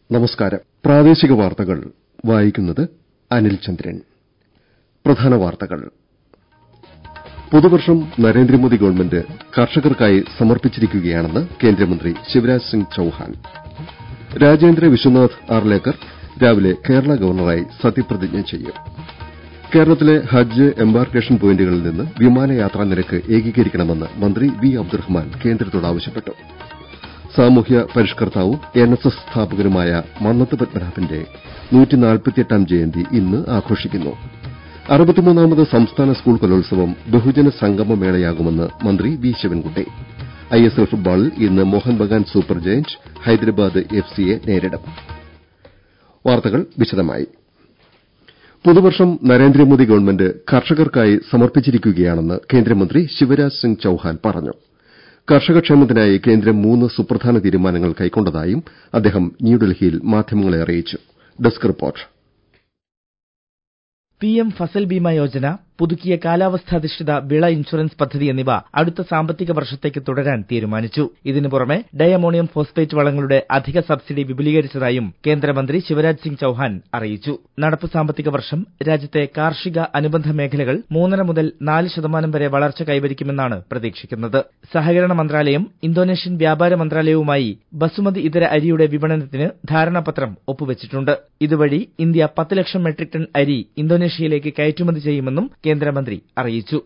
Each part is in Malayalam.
നമസ്കാരം പ്രാദേശിക വാർത്തകൾ വായിക്കുന്നത് അനിൽ ചന്ദ്രൻ പ്രധാന വാർത്തകൾ പുതുവർഷം നരേന്ദ്രമോദി ഗവൺമെന്റ് കർഷകർക്കായി സമർപ്പിച്ചിരിക്കുകയാണെന്ന് കേന്ദ്രമന്ത്രി ശിവരാജ് സിംഗ് ചൌഹാൻ രാജേന്ദ്ര വിശ്വനാഥ് ആർലേക്കർ രാവിലെ കേരള ഗവർണറായി സത്യപ്രതിജ്ഞ ചെയ്യും കേരളത്തിലെ ഹജ്ജ് എംബാർക്കേഷൻ പോയിന്റുകളിൽ നിന്ന് വിമാനയാത്രാ നിരക്ക് ഏകീകരിക്കണമെന്ന് മന്ത്രി വി അബ്ദുറഹ്മാൻ കേന്ദ്രത്തോട് ആവശ്യപ്പെട്ടു സാമൂഹ്യ പരിഷ്കർത്താവും എൻഎസ്എസ് സ്ഥാപകനുമായ മന്നത്ത് പത്മനാഭന്റെ നൂറ്റിനാൽപ്പത്തിയെട്ടാം ജയന്തി ഇന്ന് ആഘോഷിക്കുന്നു അറുപത്തിമൂന്നാമത് സംസ്ഥാന സ്കൂൾ കലോത്സവം ബഹുജന സംഗമ മേളയാകുമെന്ന് മന്ത്രി വി ശിവൻകുട്ടി ഐഎസ്എൽ ഫുട്ബോളിൽ ഇന്ന് മോഹൻ ബഗാൻ സൂപ്പർ ജയന്റ് ഹൈദരാബാദ് എഫ്സിയെ നേരിടും വാർത്തകൾ വിശദമായി പുതുവർഷം നരേന്ദ്രമോദി ഗവൺമെന്റ് കർഷകർക്കായി സമർപ്പിച്ചിരിക്കുകയാണെന്ന് കേന്ദ്രമന്ത്രി ശിവരാജ് സിംഗ് ചൌഹാൻ പറഞ്ഞു കർഷകക്ഷേമത്തിനായി കേന്ദ്രം മൂന്ന് സുപ്രധാന തീരുമാനങ്ങൾ കൈക്കൊണ്ടതായും അദ്ദേഹം ന്യൂഡൽഹിയിൽ മാധ്യമങ്ങളെ അറിയിച്ചു desk report PM Fasal Bima Yojana പുതുക്കിയ കാലാവസ്ഥാധിഷ്ഠിത വിള ഇൻഷുറൻസ് പദ്ധതി എന്നിവ അടുത്ത സാമ്പത്തിക വർഷത്തേക്ക് തുടരാൻ തീരുമാനിച്ചു ഇതിനു പുറമെ ഡയമോണിയം ഫോസ്ഫേറ്റ് വളങ്ങളുടെ അധിക സബ്സിഡി വിപുലീകരിച്ചതായും കേന്ദ്രമന്ത്രി ശിവരാജ് സിംഗ് ചൌഹാൻ അറിയിച്ചു നടപ്പ് സാമ്പത്തിക വർഷം രാജ്യത്തെ കാർഷിക അനുബന്ധ മേഖലകൾ മൂന്നര മുതൽ നാല് ശതമാനം വരെ വളർച്ച കൈവരിക്കുമെന്നാണ് പ്രതീക്ഷിക്കുന്നത് സഹകരണ മന്ത്രാലയം ഇന്തോനേഷ്യൻ വ്യാപാര മന്ത്രാലയവുമായി ബസുമതി ഇതര അരിയുടെ വിപണനത്തിന് ധാരണാപത്രം ഒപ്പുവച്ചിട്ടുണ്ട് ഇതുവഴി ഇന്ത്യ പത്ത് ലക്ഷം മെട്രിക് ടൺ അരി ഇന്തോനേഷ്യയിലേക്ക് കയറ്റുമതി ചെയ്യുമെന്നും കേന്ദ്രമന്ത്രി അറിയിച്ചു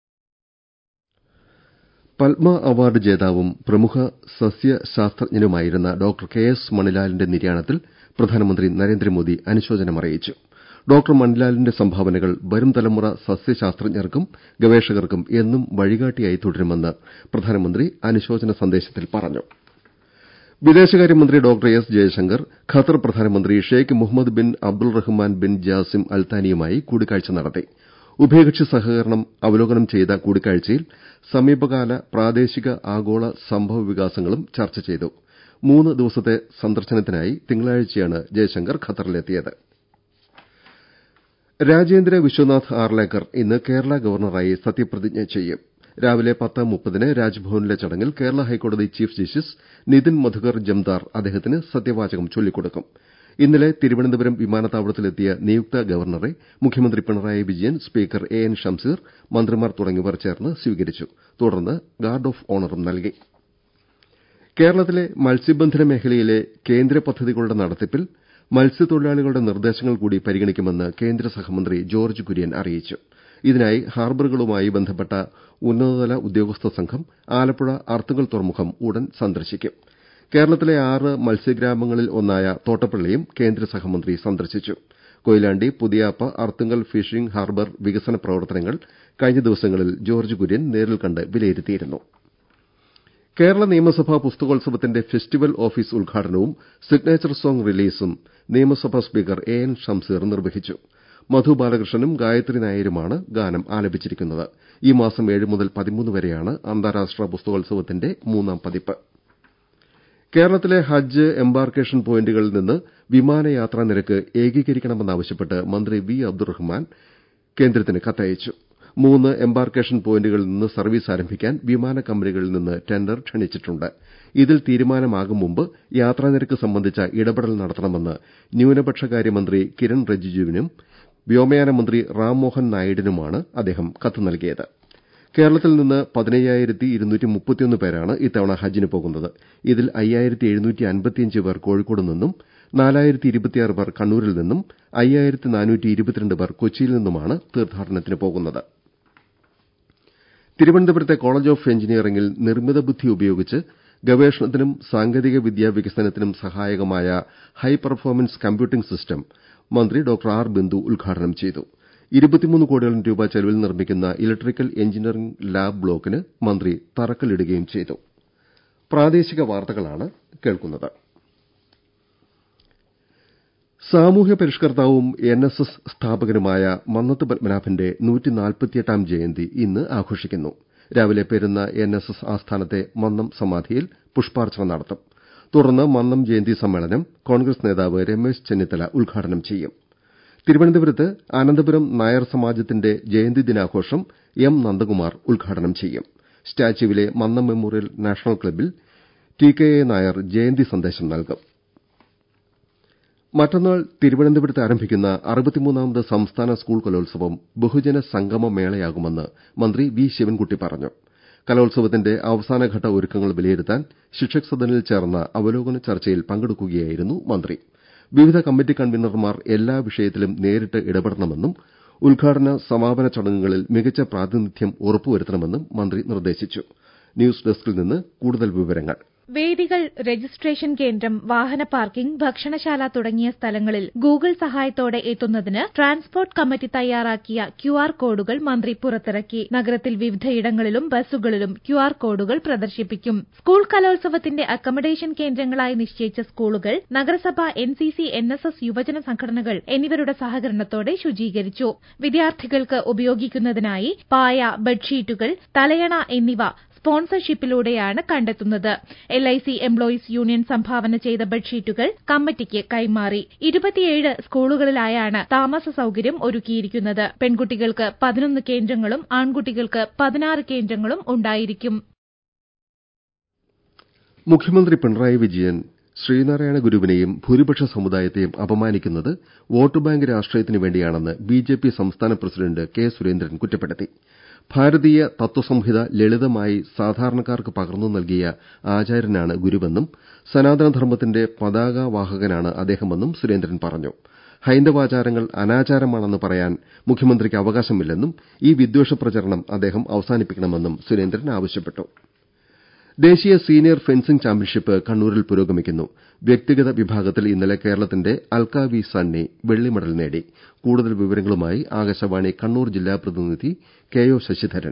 പത്മ അവാർഡ് ജേതാവും പ്രമുഖ സസ്യശാസ്ത്രജ്ഞനുമായിരുന്ന ഡോക്ടർ കെ എസ് മണിലാലിന്റെ നിര്യാണത്തിൽ പ്രധാനമന്ത്രി നരേന്ദ്രമോദി അനുശോചനം അറിയിച്ചു ഡോക്ടർ മണിലാലിന്റെ സംഭാവനകൾ വരും തലമുറ സസ്യശാസ്ത്രജ്ഞർക്കും ഗവേഷകർക്കും എന്നും വഴികാട്ടിയായി തുടരുമെന്ന് പ്രധാനമന്ത്രി അനുശോചന സന്ദേശത്തിൽ പറഞ്ഞു വിദേശകാര്യമന്ത്രി ഡോക്ടർ എസ് ജയശങ്കർ ഖത്തർ പ്രധാനമന്ത്രി Sheikh Mohammed bin Abdul Rahman bin Jassim അൽത്താനിയുമായി കൂടിക്കാഴ്ച നടത്തി ഉഭയകക്ഷി സഹകരണം അവലോകനം ചെയ്ത കൂടിക്കാഴ്ചയിൽ സമീപകാല പ്രാദേശിക ആഗോള സംഭവ വികാസങ്ങളും ചർച്ച ചെയ്തു മൂന്ന് ദിവസത്തെ സന്ദർശനത്തിനായി തിങ്കളാഴ്ചയാണ് ജയശങ്കർ ഖത്തറിലെത്തിയത് രാജേന്ദ്ര വിശ്വനാഥ് ആർലേക്കർ ഇന്ന് കേരള ഗവർണറായി സത്യപ്രതിജ്ഞ ചെയ്യും രാവിലെ പത്ത് മുപ്പതിന് രാജ്ഭവനിലെ ചടങ്ങിൽ കേരള ഹൈക്കോടതി ചീഫ് ജസ്റ്റിസ് നിതിൻ മധുകർ ജംദാർ അദ്ദേഹത്തിന് സത്യവാചകം ചൊല്ലിക്കൊടുക്കും ഇന്നലെ തിരുവനന്തപുരം വിമാനത്താവളത്തിലെത്തിയ നിയുക്ത ഗവർണറെ മുഖ്യമന്ത്രി Pinarayi Vijayan speaker A N Shamseer മന്ത്രിമാർ തുടങ്ങിയവർ ചേർന്ന് സ്വീകരിച്ചു തുടർന്ന് ഗാർഡ് ഓഫ് ഓണറും നൽകി കേരളത്തിലെ മത്സ്യബന്ധന മേഖലയിലെ കേന്ദ്ര പദ്ധതികളുടെ നടത്തിപ്പിൽ മത്സ്യത്തൊഴിലാളികളുടെ നിർദ്ദേശങ്ങൾ കൂടി പരിഗണിക്കുമെന്ന് കേന്ദ്ര സഹമന്ത്രി ജോർജ്ജ് കുര്യൻ അറിയിച്ചു ഇതിനായി ഹാർബറുകളുമായി ബന്ധപ്പെട്ട ഉന്നതതല ഉദ്യോഗസ്ഥ സംഘം ആലപ്പുഴ അർത്തുങ്കൽ തുറമുഖം ഉടൻ സന്ദർശിക്കും കേരളത്തിലെ ആറ് മത്സ്യഗ്രാമങ്ങളിൽ ഒന്നായ തോട്ടപ്പള്ളിയും കേന്ദ്ര സഹമന്ത്രി സന്ദർശിച്ചു കൊയിലാണ്ടി പുതിയാപ്പ അർത്തുങ്കൽ ഫിഷിംഗ് ഹാർബർ വികസന പ്രവർത്തനങ്ങൾ കഴിഞ്ഞ ദിവസങ്ങളിൽ ജോർജ്ജ് കുര്യൻ നേരിൽ കണ്ട് വിലയിരുത്തിയിരുന്നു കേരള നിയമസഭാ പുസ്തകോത്സവത്തിന്റെ ഫെസ്റ്റിവൽ ഓഫീസ് ഉദ്ഘാടനവും സിഗ്നേച്ചർ സോങ് റിലീസും നിയമസഭാ സ്പീക്കർ എ എൻ ഷംസീർ നിർവഹിച്ചു മധു ബാലകൃഷ്ണനും ഗായത്രി നായരുമാണ് ഗാനം ആലപിച്ചിരിക്കുന്നത് ഈ മാസം ഏഴ് മുതൽ പതിമൂന്ന് വരെയാണ് അന്താരാഷ്ട്ര പുസ്തകോത്സവത്തിന്റെ മൂന്നാം പതിപ്പ് കേരളത്തിലെ ഹജ്ജ് എംബാർക്കേഷൻ പോയിന്റുകളിൽ നിന്ന് വിമാനയാത്രാ നിരക്ക് ഏകീകരിക്കണമെന്നാവശ്യപ്പെട്ട് മന്ത്രി വി അബ്ദുറഹ്മാൻ കേന്ദ്രത്തിന് കത്തയച്ചു മൂന്ന് എംബാർക്കേഷൻ പോയിന്റുകളിൽ നിന്ന് സർവീസ് ആരംഭിക്കാൻ വിമാന കമ്പനികളിൽ നിന്ന് ടെൻഡർ ക്ഷണിച്ചിട്ടുണ്ട് ഇതിൽ തീരുമാനമാകും മുമ്പ് യാത്രാനിരക്ക് സംബന്ധിച്ച ഇടപെടൽ നടത്തണമെന്ന് ന്യൂനപക്ഷകാര്യ മന്ത്രി കിരൺ റിജിജുവിനും വ്യോമയാന മന്ത്രി റാം മോഹൻ നായിഡിനുമാണ് അദ്ദേഹം കത്ത് നൽകിയത് കേരളത്തിൽ നിന്ന് പതിനയ്യായിരത്തി ഇരുന്നൂറ്റി മുപ്പത്തിയൊന്ന് പേരാണ് ഇത്തവണ ഹജ്ജിന് പോകുന്നത് ഇതിൽ അയ്യായിരത്തി എഴുന്നൂറ്റി അൻപത്തിയഞ്ച് പേർ കോഴിക്കോട് നിന്നും നാലായിരത്തി ഇരുപത്തിയാറ് പേർ കണ്ണൂരിൽ നിന്നും അയ്യായിരത്തി നാനൂറ്റി ഇരുപത്തിരണ്ട് പേർ കൊച്ചിയിൽ നിന്നുമാണ് തീർത്ഥാടനത്തിന് പോകുന്നത് തിരുവനന്തപുരത്തെ കോളേജ് ഓഫ് എഞ്ചിനീയറിംഗിൽ നിർമ്മിത ബുദ്ധി ഉപയോഗിച്ച് ഗവേഷണത്തിനും സാങ്കേതിക വിദ്യാ വികസനത്തിനും സഹായകമായ ഹൈ പെർഫോമൻസ് കമ്പ്യൂട്ടിംഗ് സിസ്റ്റം മന്ത്രി ഡോക്ടർ ആർ ബിന്ദു ഉദ്ഘാടനം ചെയ്തു ഇരുപത്തിമൂന്ന് കോടിയോളം രൂപ ചെലവിൽ നിർമ്മിക്കുന്ന ഇലക്ട്രിക്കൽ എഞ്ചിനീയറിംഗ് ലാബ് ബ്ലോക്കിന് മന്ത്രി തറക്കല്ലിടുകയും ചെയ്തു പ്രാദേശിക വാർത്തകളാണ് കേൾക്കുന്നത് സാമൂഹ്യ പരിഷ്കർത്താവും എൻഎസ്എസ് സ്ഥാപകനുമായ മന്നത്ത് പത്മനാഭന്റെ നൂറ്റിനാൽപ്പത്തിയെട്ടാം ജയന്തി ഇന്ന് ആഘോഷിക്കുന്നു രാവിലെ പെരുന്ന എൻഎസ്എസ് ആസ്ഥാനത്തെ മന്നം സമാധിയിൽ പുഷ്പാർച്ചന നടത്തും തുടർന്ന് മന്നം ജയന്തി സമ്മേളനം കോൺഗ്രസ് നേതാവ് രമേശ് ചെന്നിത്തല ഉദ്ഘാടനം ചെയ്യും തിരുവനന്തപുരത്ത് അനന്തപുരം നായർ സമാജത്തിന്റെ ജയന്തി ദിനാഘോഷം എം നന്ദകുമാർ ഉദ്ഘാടനം ചെയ്യും സ്റ്റാച്യുവിലെ മന്നം മെമ്മോറിയൽ നാഷണൽ ക്ലബ്ബിൽ ടി കെ എ നായർ ജയന്തി സന്ദേശം നൽകും മറ്റന്നാൾ തിരുവനന്തപുരത്ത് ആരംഭിക്കുന്ന അറുപത്തിമൂന്നാമത് സംസ്ഥാന സ്കൂൾ കലോത്സവം ബഹുജന സംഗമ മേളയാകുമെന്ന് മന്ത്രി വി ശിവൻകുട്ടി പറഞ്ഞു കലോത്സവത്തിന്റെ അവസാനഘട്ട ഒരുക്കങ്ങൾ വിലയിരുത്താൻ ശിക്ഷക് സദനിൽ ചേർന്ന അവലോകന ചർച്ചയിൽ പങ്കെടുക്കുകയായിരുന്നു മന്ത്രി വിവിധ കമ്മിറ്റി കൺവീനർമാർ എല്ലാ വിഷയത്തിലും നേരിട്ട് ഇടപെടണമെന്നും ഉദ്ഘാടന സമാപന ചടങ്ങുകളിൽ മികച്ച പ്രാതിനിധ്യം ഉറപ്പുവരുത്തണമെന്നും മന്ത്രി നിർദ്ദേശിച്ചു ന്യൂസ് ഡെസ്കിൽ നിന്ന് കൂടുതൽ വിവരങ്ങൾ വേദികൾ രജിസ്ട്രേഷൻ കേന്ദ്രം വാഹന പാർക്കിംഗ് ഭക്ഷണശാല തുടങ്ങിയ സ്ഥലങ്ങളിൽ ഗൂഗിൾ സഹായത്തോടെ എത്തുന്നതിന് ട്രാൻസ്പോർട്ട് കമ്മിറ്റി തയ്യാറാക്കിയ ക്യു ആർ കോഡുകൾ മന്ത്രി പുറത്തിറക്കി നഗരത്തിൽ വിവിധയിടങ്ങളിലും ബസ്സുകളിലും ക്യു ആർ കോഡുകൾ പ്രദർശിപ്പിക്കും സ്കൂൾ കലോത്സവത്തിന്റെ അക്കമഡേഷൻ കേന്ദ്രങ്ങളായി നിശ്ചയിച്ച സ്കൂളുകൾ നഗരസഭ N C C N S S യുവജന സംഘടനകൾ എന്നിവരുടെ സഹകരണത്തോടെ ശുചീകരിച്ചു വിദ്യാർത്ഥികൾക്ക് ഉപയോഗിക്കുന്നതിനായി പായ ബെഡ്ഷീറ്റുകൾ തലയണ എന്നിവ സ്പോൺസർഷിപ്പിലൂടെയാണ് കണ്ടെത്തുന്നത് L I C employees union സംഭാവന ചെയ്ത ബെഡ്ഷീറ്റുകൾ കമ്മിറ്റിക്ക് കൈമാറി ഇരുപത്തിയേഴ് സ്കൂളുകളിലായാണ് താമസ സൌകര്യം ഒരുക്കിയിരിക്കുന്നത് പെൺകുട്ടികൾക്ക് പതിനൊന്ന് കേന്ദ്രങ്ങളും ആൺകുട്ടികൾക്ക് പതിനാറ് കേന്ദ്രങ്ങളും ഉണ്ടായിരിക്കും മുഖ്യമന്ത്രി പിണറായി വിജയൻ ശ്രീനാരായണ ഗുരുവിനെയും ഭൂരിപക്ഷ സമുദായത്തെയും അപമാനിക്കുന്നത് വോട്ട് ബാങ്ക് രാഷ്ട്രീയത്തിനു വേണ്ടിയാണെന്ന് ബിജെപി സംസ്ഥാന പ്രസിഡന്റ് കെ സുരേന്ദ്രൻ കുറ്റപ്പെടുത്തി ഭാരതീയ തത്വസംഹിത ലളിതമായി സാധാരണക്കാർക്ക് പകർന്നു നൽകിയ ആചാര്യനാണ് ഗുരുവെന്നും സനാതനധർമ്മത്തിന്റെ പതാകവാഹകനാണ് അദ്ദേഹമെന്നും സുരേന്ദ്രൻ പറഞ്ഞു ഹൈന്ദവാചാരങ്ങൾ അനാചാരമാണെന്ന് പറയാൻ മുഖ്യമന്ത്രിക്ക് അവകാശമില്ലെന്നും ഈ വിദ്വേഷ പ്രചരണം അദ്ദേഹം അവസാനിപ്പിക്കണമെന്നും സുരേന്ദ്രൻ ആവശ്യപ്പെട്ടു ദേശീയ സീനിയർ ഫെൻസിംഗ് ചാമ്പ്യൻഷിപ്പ് കണ്ണൂരിൽ പുരോഗമിക്കുന്നു വ്യക്തിഗത വിഭാഗത്തിൽ ഇന്നലെ കേരളത്തിന്റെ അൽക്ക വി സണ്ണി വെള്ളി മെഡൽ നേടി കൂടുതൽ വിവരങ്ങളുമായി ആകാശവാണി കണ്ണൂർ ജില്ലാ പ്രതിനിധി K O Sasidharan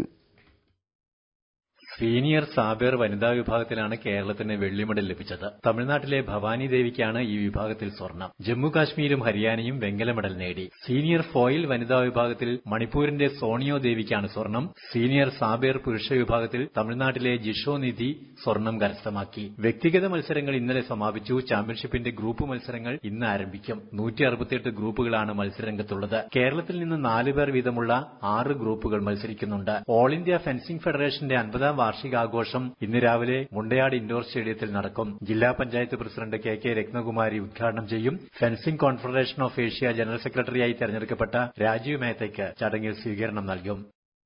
senior sabre വനിതാ വിഭാഗത്തിലാണ് കേരളത്തിന് വെള്ളി മെഡൽ ലഭിച്ചത് തമിഴ്നാട്ടിലെ ഭവാനി ദേവിക്കാണ് ഈ വിഭാഗത്തിൽ സ്വർണം ജമ്മു കാശ്മീരും ഹരിയാനയും വെങ്കല മെഡൽ നേടി സീനിയർ ഫോയിൽ വനിതാ വിഭാഗത്തിൽ മണിപ്പൂരിന്റെ സോണിയോ ദേവിക്കാണ് സ്വർണം സീനിയർ സാബേർ പുരുഷ വിഭാഗത്തിൽ തമിഴ്നാട്ടിലെ ജിഷോ നിധി സ്വർണം കരസ്ഥമാക്കി വ്യക്തിഗത മത്സരങ്ങൾ ഇന്നലെ സമാപിച്ചു ചാമ്പ്യൻഷിപ്പിന്റെ ഗ്രൂപ്പ് മത്സരങ്ങൾ ഇന്ന് ആരംഭിക്കും നൂറ്റി അറുപത്തിയെട്ട് ഗ്രൂപ്പുകളാണ് മത്സരരംഗത്തുള്ളത് കേരളത്തിൽ നിന്ന് നാല് പേർ വീതമുള്ള ആറ് ഗ്രൂപ്പുകൾ മത്സരിക്കുന്നുണ്ട് ഓൾ ഇന്ത്യ ഫെൻസിംഗ് ഫെഡറേഷന്റെ അൻപതാം വാർഷികാഘോഷം ഇന്ന് രാവിലെ മുണ്ടയാട് ഇൻഡോർ സ്റ്റേഡിയത്തിൽ നടക്കും ജില്ലാ panchayat president K K Ratnakumari ഉദ്ഘാടനം ചെയ്യും fencing confederation of Asia general സെക്രട്ടറിയായി തെരഞ്ഞെടുക്കപ്പെട്ട രാജീവ് മേത്തയ്ക്ക് ചടങ്ങിൽ സ്വീകരണം നൽകും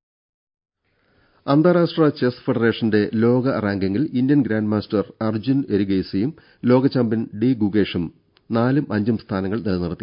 അന്താരാഷ്ട്ര ചെസ് ഫെഡറേഷന്റെ ലോക റാങ്കിങ്ങിൽ ഇന്ത്യൻ ഗ്രാൻഡ് മാസ്റ്റർ അർജുൻ എരിഗേസിയും ലോക ചാമ്പ്യൻ ഡി ഗുഗേഷും നാലും അഞ്ചും സ്ഥാനങ്ങൾ നിലനിർത്തി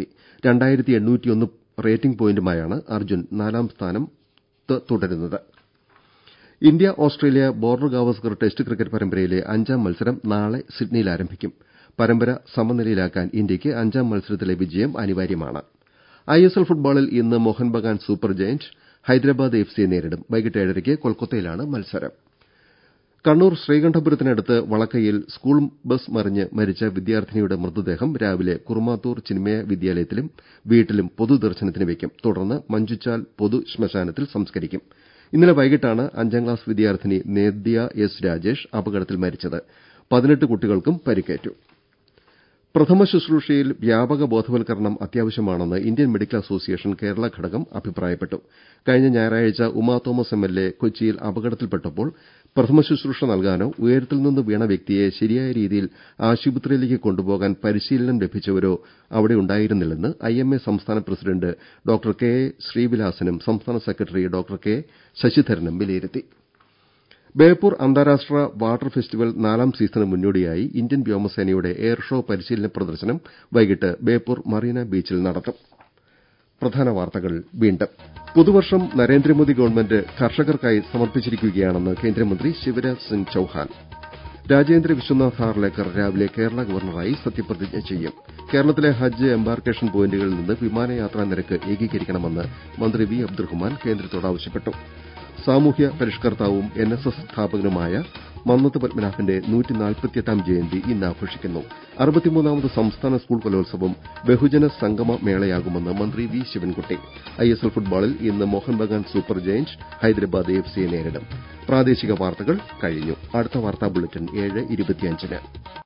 റേറ്റിംഗ് പോയിന്റുമായാണ് അർജുൻ നാലാം സ്ഥാനത്ത് തുടരുന്നത് India Australia border Gavaskar test cricket പരമ്പരയിലെ അഞ്ചാം മത്സരം നാളെ സിഡ്നിയിൽ ആരംഭിക്കും പരമ്പര സമനിലയിലാക്കാൻ ഇന്ത്യയ്ക്ക് അഞ്ചാം മത്സരത്തിലെ വിജയം അനിവാര്യമാണ് ഐഎസ്എൽ ഫുട്ബോളിൽ ഇന്ന് Mohun Bagan super giant Hyderabad F സിയെ നേരിടും വൈകിട്ട് ഏഴരയ്ക്ക് കൊൽക്കത്തയിലാണ് മത്സരം കണ്ണൂർ ശ്രീകണ്ഠപുരത്തിനടുത്ത് വളക്കയിൽ സ്കൂൾ ബസ് മറിഞ്ഞ് മരിച്ച വിദ്യാർത്ഥിനിയുടെ മൃതദേഹം രാവിലെ കുറുമാത്തൂർ ചിന്മയ വിദ്യാലയത്തിലും വീട്ടിലും പൊതുദർശനത്തിന് വയ്ക്കും തുടർന്ന് മഞ്ചുച്ചാൽ പൊതു ശ്മശാനത്തിൽ സംസ്കരിക്കും ഇന്നലെ വൈകിട്ടാണ് അഞ്ചാം ക്ലാസ് വിദ്യാർത്ഥിനി നേദ്യ എസ് രാജേഷ് അപകടത്തിൽ മരിച്ചത് പതിനെട്ട് കുട്ടികൾക്കും പരിക്കേറ്റു പ്രഥമ ശുശ്രൂഷയിൽ വ്യാപക ബോധവൽക്കരണം അത്യാവശ്യമാണെന്ന് ഇന്ത്യൻ മെഡിക്കൽ അസോസിയേഷൻ കേരള ഘടകം അഭിപ്രായപ്പെട്ടു കഴിഞ്ഞ ഞായറാഴ്ച ഉമാ തോമസ് എംഎൽഎ കൊച്ചിയിൽ അപകടത്തിൽപ്പെട്ടപ്പോൾ പ്രഥമ ശുശ്രൂഷ നൽകാനോ ഉയരത്തിൽ നിന്ന് വീണ വ്യക്തിയെ ശരിയായ രീതിയിൽ ആശുപത്രിയിലേക്ക് കൊണ്ടുപോകാൻ പരിശീലനം ലഭിച്ചവരോ അവിടെ ഉണ്ടായിരുന്നില്ലെന്ന് ഐഎംഎ സംസ്ഥാന പ്രസിഡന്റ് ഡോക്ടർ കെ എ ശ്രീവിലാസനും സംസ്ഥാന സെക്രട്ടറി ഡോക്ടർ കെ ശശിധരനും വിലയിരുത്തി ബേപ്പൂർ അന്താരാഷ്ട്ര വാട്ടർ ഫെസ്റ്റിവൽ നാലാം സീസണിന് മുന്നോടിയായി ഇന്ത്യൻ വ്യോമസേനയുടെ എയർ ഷോ പരിശീലന പ്രദർശനം വൈകിട്ട് ബേപ്പൂർ മറീന ബീച്ചിൽ നടത്തും പ്രധാന വാർത്തകൾ വീണ്ടും പുതുവർഷം നരേന്ദ്രമോദി ഗവൺമെന്റ് കർഷകർക്കായി സമർപ്പിച്ചിരിക്കുകയാണെന്ന് കേന്ദ്രമന്ത്രി ശിവരാജ് സിംഗ് ചൌഹാൻ രാജേന്ദ്ര വിശ്വനാഥ് ഹാർലേക്കർ രാവിലെ കേരള ഗവർണറായി സത്യപ്രതിജ്ഞ ചെയ്യും കേരളത്തിലെ ഹജ്ജ് എംബാർക്കേഷൻ പോയിന്റുകളിൽ നിന്ന് വിമാനയാത്രാ നിരക്ക് ഏകീകരിക്കണമെന്ന് മന്ത്രി വി അബ്ദുറഹ്മാൻ കേന്ദ്രത്തോട് ആവശ്യപ്പെട്ടു സാമൂഹ്യ പരിഷ്കർത്താവും എൻ എസ് എസ് സ്ഥാപകനുമായ മന്നത്ത് പത്മനാഭന്റെ നൂറ്റിനാൽപ്പത്തിയെട്ടാം ജയന്തി ഇന്ന് ആഘോഷിക്കുന്നു അറുപത്തിമൂന്നാമത് സംസ്ഥാന സ്കൂൾ കലോത്സവം ബഹുജന സംഗമ മേളയാകുമെന്ന് മന്ത്രി വി ശിവൻകുട്ടി ഐഎസ്എൽ ഫുട്ബോളിൽ ഇന്ന് Mohun Bagan super giant Hyderabad F സിയെ നേരിടും പ്രാദേശിക വാർത്തകൾ കഴിഞ്ഞു അടുത്ത വാർത്താ ബുള്ളറ്റിൻ ഏഴ് ഇരുപത്തിയഞ്ചിന്